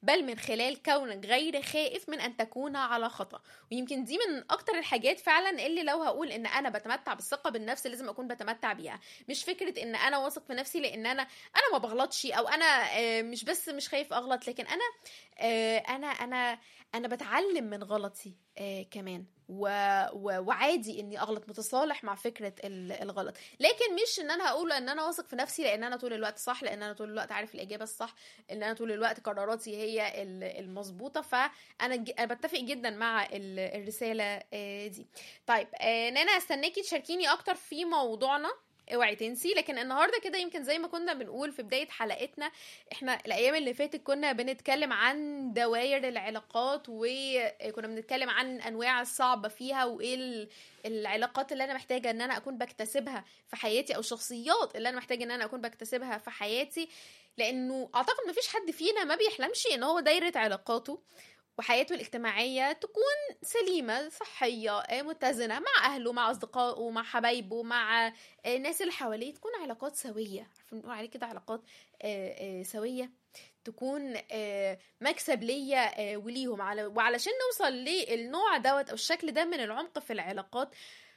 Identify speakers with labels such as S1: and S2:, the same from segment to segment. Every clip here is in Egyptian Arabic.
S1: بل من خلال كونك غير خائف من ان تكون على خطا ويمكن دي من اكتر الحاجات فعلا اللي لو هقول ان انا بتمتع بالثقه بالنفس لازم اكون بتمتع بيها مش فكره ان انا واثق في نفسي لان انا انا ما بغلطش او انا آه، مش بس مش خايف اغلط لكن انا آه، انا انا انا بتعلم من غلطي آه، كمان و... و... وعادي اني اغلط متصالح مع فكره ال- الغلط لكن مش ان انا هقول ان انا واثق في نفسي لان انا طول الوقت صح لان انا طول الوقت عارف الاجابه الصح ان انا طول الوقت قراراتي هي ال- المظبوطه فانا ج... أنا بتفق جدا مع ال- الرساله آه، دي طيب آه، نانا استناكي تشاركيني اكتر في موضوعنا اوعي تنسي لكن النهارده كده يمكن زي ما كنا بنقول في بدايه حلقتنا احنا الايام اللي فاتت كنا بنتكلم عن دوائر العلاقات وكنا بنتكلم عن انواع الصعبه فيها وايه ال- العلاقات اللي انا محتاجه ان انا اكون بكتسبها في حياتي او الشخصيات اللي انا محتاجه ان انا اكون بكتسبها في حياتي لانه اعتقد مفيش حد فينا ما بيحلمش ان هو دايره علاقاته وحياته الاجتماعية تكون سليمة صحية آه، متزنة مع أهله مع أصدقائه مع حبايبه مع آه، الناس اللي حواليه تكون علاقات سوية عارفين بنقول عليه كده علاقات آه، آه، سوية تكون آه، مكسب ليا آه، وليهم على وعلشان نوصل للنوع دوت او الشكل ده من العمق في العلاقات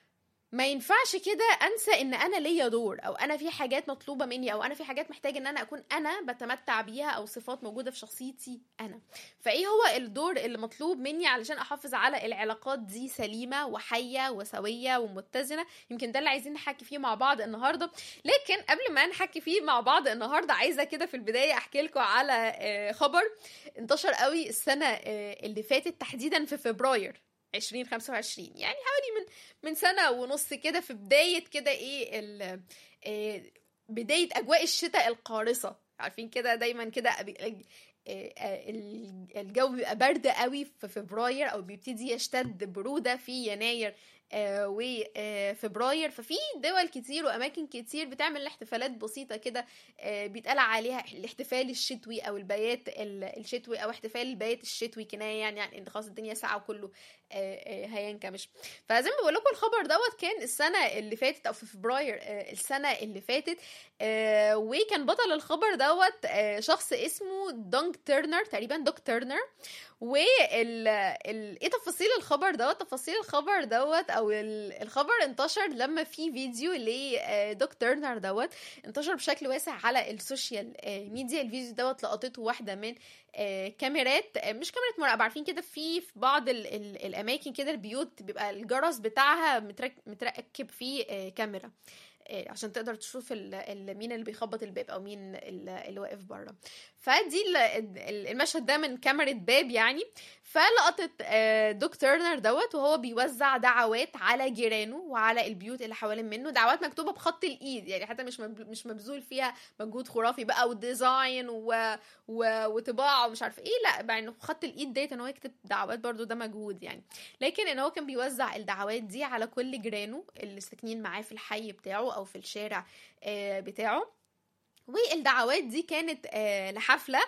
S1: ما ينفعش كده انسى ان انا ليا دور او انا في حاجات مطلوبه مني او انا في حاجات محتاجه ان انا اكون انا بتمتع بيها او صفات موجوده في شخصيتي انا فايه هو الدور اللي مطلوب مني علشان احافظ على العلاقات دي سليمه وحيه وسويه ومتزنه يمكن ده اللي عايزين نحكي فيه مع بعض النهارده لكن قبل ما نحكي فيه مع بعض النهارده عايزه كده في البدايه احكي لكم على آه، خبر انتشر قوي السنه آه، اللي فاتت تحديدا في فبراير 2025 يعني حوالي من من سنه ونص كده في بدايه كده ايه ال- آه، بدايه اجواء الشتاء القارصه عارفين كده دايما كده أبي- آه، آه، ال- الجو بيبقى برد قوي في فبراير او بيبتدي يشتد بروده في يناير آه، وفبراير ففي دول كتير واماكن كتير بتعمل احتفالات بسيطه كده آه، بيتقال عليها الاحتفال الشتوي او البيات ال- الشتوي او احتفال البيات الشتوي كنايه يعني يعني ان خلاص الدنيا ساقعه وكله آه، آه، هينكمش فزي ما بقول لكم الخبر دوت كان السنه اللي فاتت او في فبراير آه، السنه اللي فاتت آه، وكان بطل الخبر دوت آه، شخص اسمه دونج تيرنر تقريبا دوك تيرنر وال ال... ايه تفاصيل الخبر دوت تفاصيل الخبر دوت او ال... الخبر انتشر لما في فيديو لدوك تيرنر دوت انتشر بشكل واسع على السوشيال آه، ميديا الفيديو دوت لقطته واحده من آه، كاميرات آه، مش كاميرات مراقبه عارفين كده في في بعض ال... ال... الاماكن كده البيوت بيبقى الجرس بتاعها مترك... متركب فيه آه، كاميرا آه، عشان تقدر تشوف ال- ال- مين اللي بيخبط الباب او مين ال- اللي واقف بره فدي ال- ال- المشهد ده من كاميرا باب يعني فلقطت آه، دوك تيرنر دوت وهو بيوزع دعوات على جيرانه وعلى البيوت اللي حوالين منه دعوات مكتوبه بخط الايد يعني حتى مش مب- مش مبذول فيها مجهود خرافي بقى وديزاين و... و... وطباعه ومش عارفه ايه لا بقى انه خط الايد ديت ان هو يكتب دعوات برضو ده مجهود يعني لكن ان هو كان بيوزع الدعوات دي على كل جيرانه اللي ساكنين معاه في الحي بتاعه او في الشارع آه، بتاعه والدعوات دي كانت آه، لحفله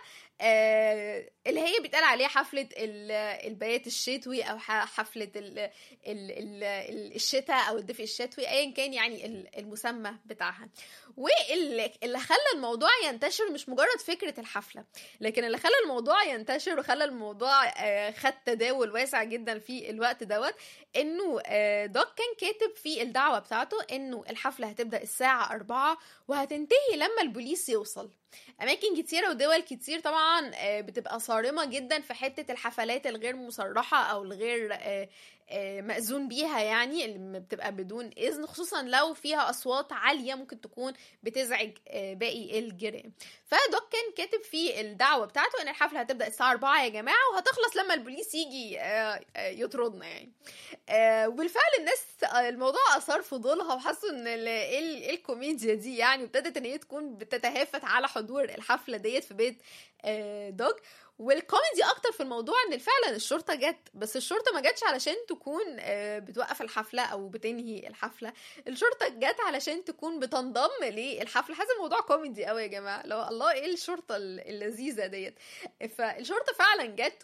S1: آه، اللي هي بيتقال عليها حفله ال- البيات الشتوي او ح- حفله ال- ال- ال- ال- الشتاء او الدفء الشتوي ايا كان يعني ال- المسمى بتاعها واللي اللي خلى الموضوع ينتشر مش مجرد فكره الحفله لكن اللي خلى الموضوع ينتشر وخلى الموضوع آه، خد تداول واسع جدا في الوقت دوت انه آه، دوك كان كاتب في الدعوه بتاعته انه الحفله هتبدا الساعه 4 وهتنتهي لما البوليس يوصل اماكن كتيره ودول كتير طبعا آه، بتبقى صارمه جدا في حته الحفلات الغير مصرحه او الغير آه، آه، مأذون بيها يعني اللي بتبقى بدون اذن خصوصا لو فيها اصوات عاليه ممكن تكون بتزعج آه، باقي الجيران فدوك كان كاتب في الدعوه بتاعته ان الحفله هتبدا الساعه 4 يا جماعه وهتخلص لما البوليس يجي آه، آه، يطردنا يعني آه، وبالفعل الناس آه، الموضوع اثار فضولها وحسوا ان ال- ايه ال- إيه الكوميديا دي يعني وابتدت ان هي تكون بتتهافت على حضور الحفله ديت في بيت آه، دوج والكوميدي اكتر في الموضوع ان فعلا الشرطه جت بس الشرطه ما جاتش علشان تكون آه، بتوقف الحفله او بتنهي الحفله الشرطه جت علشان تكون بتنضم للحفله حاسس الموضوع كوميدي قوي يا جماعه لو الله ايه الشرطه ال- اللذيذه ديت فالشرطه فعلا جت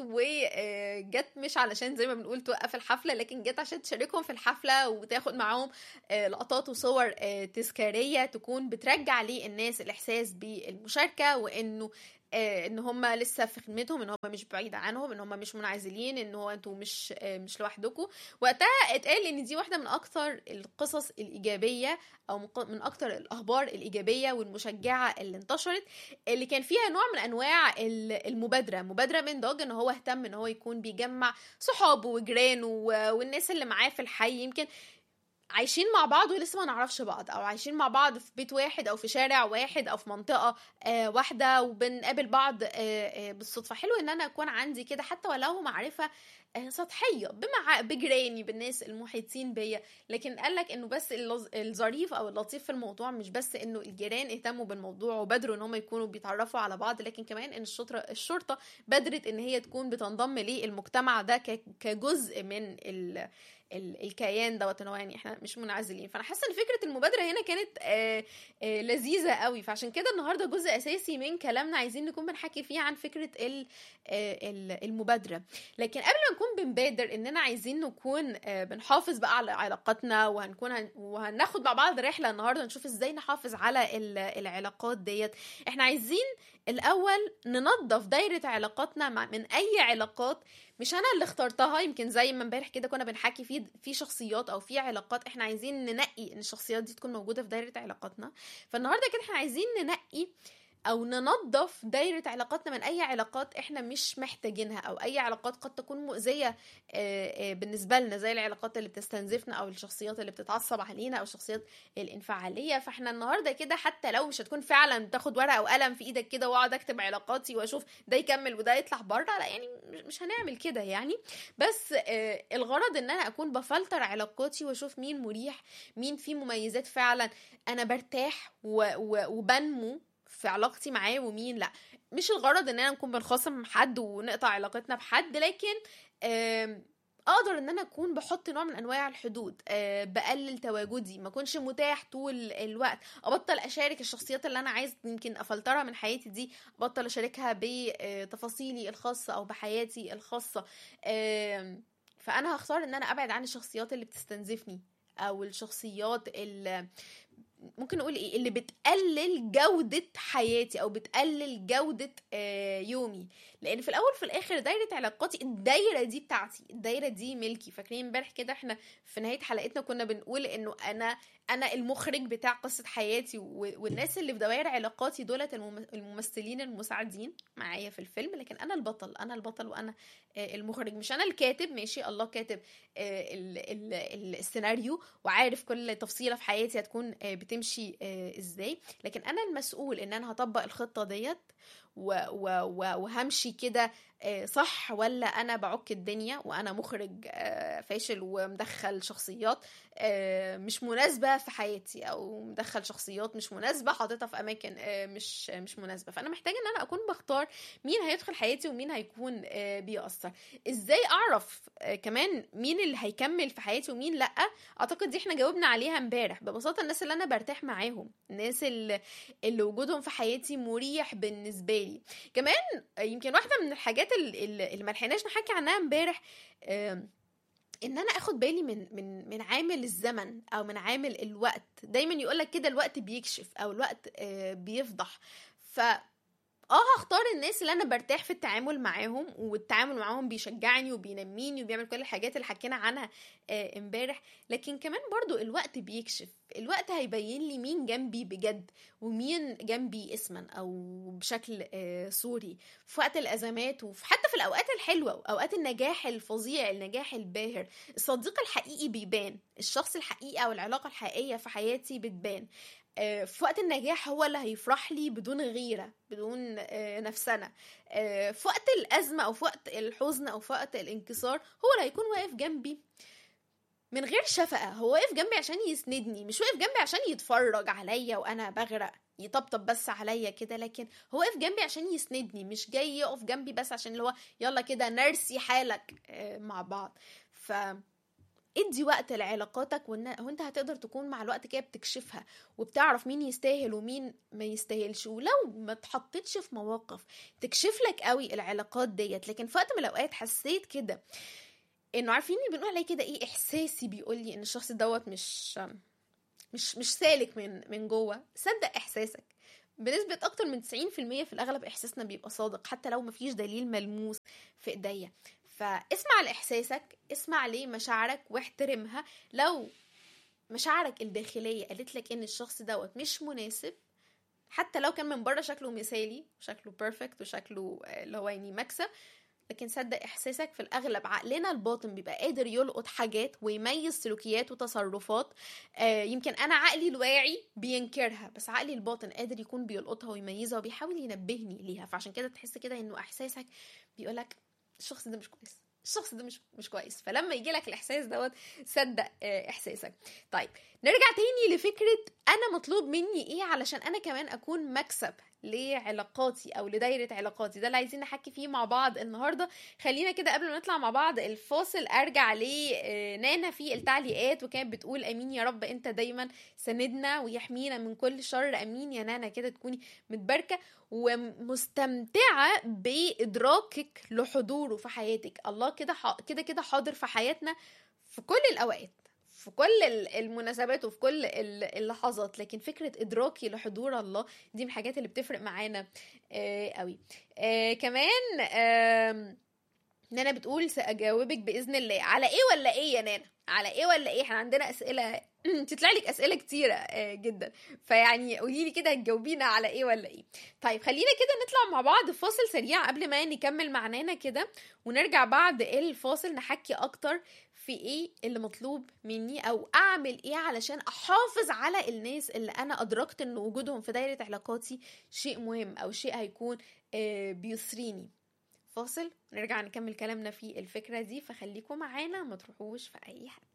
S1: وجت مش علشان زي ما بنقول توقف الحفله لكن جت عشان تشاركهم في الحفله وتاخد معاهم آه، لقطات وصور آه، تذكاريه تكون بترجع للناس الاحساس بالمشاركه وانه آه، ان هم لسه في خدمتهم ان هم مش بعيد عنهم ان هم مش منعزلين ان هو انتوا مش آه، مش لوحدكم وقتها اتقال ان دي واحده من اكتر القصص الايجابيه او من ق- من اكتر الاخبار الايجابيه والمشجعه اللي انتشرت اللي كان فيها نوع من انواع ال- المبادره مبادره من دوج ان هو اهتم ان هو يكون بيجمع صحابه وجيرانه و- والناس اللي معاه في الحي يمكن عايشين مع بعض ولسه ما نعرفش بعض او عايشين مع بعض في بيت واحد او في شارع واحد او في منطقه آه واحده وبنقابل بعض آه آه بالصدفه حلو ان انا اكون عندي كده حتى ولو معرفه آه سطحيه بمع بجيراني بالناس المحيطين بيا لكن قال لك انه بس اللظ- الظريف او اللطيف في الموضوع مش بس انه الجيران اهتموا بالموضوع وبادروا ان هم يكونوا بيتعرفوا على بعض لكن كمان ان الشرطه الشرطه بادرت ان هي تكون بتنضم للمجتمع ده ك- كجزء من ال ال- الكيان دوت ان هو يعني احنا مش منعزلين فانا حاسه ان فكره المبادره هنا كانت آه آه لذيذه قوي فعشان كده النهارده جزء اساسي من كلامنا عايزين نكون بنحكي فيه عن فكره ال- آه ال- المبادره لكن قبل ما نكون بنبادر اننا عايزين نكون آه بنحافظ بقى على علاقاتنا وهنكون هن وهناخد مع بعض رحله النهارده نشوف ازاي نحافظ على ال- العلاقات ديت احنا عايزين الاول ننظف دايره علاقاتنا مع من اي علاقات مش انا اللي اخترتها يمكن زي ما امبارح كده كنا بنحكي في في شخصيات او في علاقات احنا عايزين ننقي ان الشخصيات دي تكون موجوده في دايره علاقاتنا فالنهارده كده احنا عايزين ننقي او ننظف دايره علاقاتنا من اي علاقات احنا مش محتاجينها او اي علاقات قد تكون مؤذيه آه، آه، بالنسبه لنا زي العلاقات اللي بتستنزفنا او الشخصيات اللي بتتعصب علينا او الشخصيات الانفعاليه فاحنا النهارده كده حتى لو مش هتكون فعلا بتاخد ورقه وقلم في ايدك كده واقعد اكتب علاقاتي واشوف ده يكمل وده يطلع بره لا يعني مش- مش هنعمل كده يعني بس آه، الغرض ان انا اكون بفلتر علاقاتي واشوف مين مريح مين فيه مميزات فعلا انا برتاح و... و... وبنمو في علاقتي معاه ومين لا مش الغرض اننا نكون بنخاصم حد ونقطع علاقتنا بحد لكن آم، اقدر ان انا اكون بحط نوع من انواع الحدود أه بقلل تواجدي ما اكونش متاح طول الوقت ابطل اشارك الشخصيات اللي انا عايز يمكن افلترها من حياتي دي ابطل اشاركها بتفاصيلي الخاصه او بحياتي الخاصه آم، فانا هختار ان انا ابعد عن الشخصيات اللي بتستنزفني او الشخصيات اللي ممكن نقول ايه اللي بتقلل جودة حياتي او بتقلل جودة آه، يومي لان في الاول في الاخر دايرة علاقاتي الدايرة دي بتاعتي الدايرة دي ملكي فاكرين امبارح كده احنا في نهاية حلقتنا كنا بنقول انه انا انا المخرج بتاع قصة حياتي و- والناس اللي في دوائر علاقاتي دولت المم- الممثلين المساعدين معايا في الفيلم لكن انا البطل انا البطل وانا آه، المخرج مش انا الكاتب ماشي الله كاتب آه، ال- ال- ال- السيناريو وعارف كل تفصيله في حياتي هتكون آه، بتمشي آه، ازاي لكن انا المسؤول ان انا هطبق الخطه ديت و و و وهمشي كده آه، صح ولا انا بعك الدنيا وانا مخرج آه، فاشل ومدخل شخصيات آه، مش مناسبه في حياتي او مدخل شخصيات مش مناسبه حاططها في اماكن آه، مش مش مناسبه فانا محتاجه ان انا اكون بختار مين هيدخل حياتي ومين هيكون آه، بيأثر ازاي اعرف آه، كمان مين اللي هيكمل في حياتي ومين لا اعتقد دي احنا جاوبنا عليها امبارح ببساطه الناس اللي انا برتاح معاهم الناس اللي, اللي وجودهم في حياتي مريح بالنسبه لي كمان آه، يمكن واحده من الحاجات اللي, اللي ما لحقناش نحكي عنها امبارح آم، ان انا اخد بالي من من من عامل الزمن او من عامل الوقت دايما يقولك كده الوقت بيكشف او الوقت آه، بيفضح ف اه هختار الناس اللي انا برتاح في التعامل معاهم والتعامل معاهم بيشجعني وبينميني وبيعمل كل الحاجات اللي حكينا عنها آه، امبارح لكن كمان برضو الوقت بيكشف الوقت هيبين لي مين جنبي بجد ومين جنبي اسما او بشكل آه، صوري في وقت الازمات وفي حتى في الاوقات الحلوه واوقات النجاح الفظيع النجاح الباهر الصديق الحقيقي بيبان الشخص الحقيقي او العلاقه الحقيقيه في حياتي بتبان آه، في وقت النجاح هو اللي هيفرح لي بدون غيرة بدون آه، نفسنة آه، في وقت الأزمة أو في وقت الحزن أو في وقت الانكسار هو اللي هيكون واقف جنبي من غير شفقة هو واقف جنبي عشان يسندني مش واقف جنبي عشان يتفرج عليا وأنا بغرق يطبطب بس عليا كده لكن هو واقف جنبي عشان يسندني مش جاي يقف جنبي بس عشان اللي هو يلا كده نرسي حالك آه، مع بعض ف ادي وقت لعلاقاتك وإن- وانت هتقدر تكون مع الوقت كده بتكشفها وبتعرف مين يستاهل ومين ما يستاهلش ولو ما اتحطيتش في مواقف تكشف لك قوي العلاقات ديت لكن في وقت من الاوقات حسيت كده انه عارفين اللي بنقول عليه كده ايه احساسي بيقول لي ان الشخص دوت مش مش مش سالك من من جوه صدق احساسك بنسبة أكتر من 90% في الأغلب إحساسنا بيبقى صادق حتى لو مفيش دليل ملموس في إيديا فاسمع لإحساسك اسمع لمشاعرك واحترمها لو مشاعرك الداخلية قالت لك إن الشخص دوت مش مناسب حتى لو كان من بره شكله مثالي وشكله بيرفكت وشكله اللي هو يعني مكسب لكن صدق احساسك في الاغلب عقلنا الباطن بيبقى قادر يلقط حاجات ويميز سلوكيات وتصرفات آه يمكن انا عقلي الواعي بينكرها بس عقلي الباطن قادر يكون بيلقطها ويميزها وبيحاول ينبهني ليها فعشان كده تحس كده انه احساسك بيقولك الشخص ده مش كويس الشخص ده مش مش كويس فلما يجي لك الاحساس دوت صدق آه احساسك طيب نرجع تاني لفكره انا مطلوب مني ايه علشان انا كمان اكون مكسب لعلاقاتي او لدايره علاقاتي ده اللي عايزين نحكي فيه مع بعض النهارده خلينا كده قبل ما نطلع مع بعض الفاصل ارجع لنانا في التعليقات وكانت بتقول امين يا رب انت دايما سندنا ويحمينا من كل شر امين يا نانا كده تكوني متباركه ومستمتعه بادراكك لحضوره في حياتك الله كده كده كده حاضر في حياتنا في كل الاوقات في كل المناسبات وفي كل اللحظات لكن فكره ادراكي لحضور الله دي من الحاجات اللي بتفرق معانا آه قوي آه كمان آه نانا بتقول ساجاوبك باذن الله على ايه ولا ايه يا نانا على ايه ولا ايه احنا عندنا اسئله تطلع لك اسئله كتيره جدا فيعني قولي لي كده هتجاوبينا على ايه ولا ايه طيب خلينا كده نطلع مع بعض فاصل سريع قبل ما نكمل معنانا كده ونرجع بعد الفاصل نحكي اكتر في ايه اللي مطلوب مني او اعمل ايه علشان احافظ على الناس اللي انا ادركت ان وجودهم في دايره علاقاتي شيء مهم او شيء هيكون بيثريني فاصل نرجع نكمل كلامنا في الفكره دي فخليكم معانا ما تروحوش في اي حاجه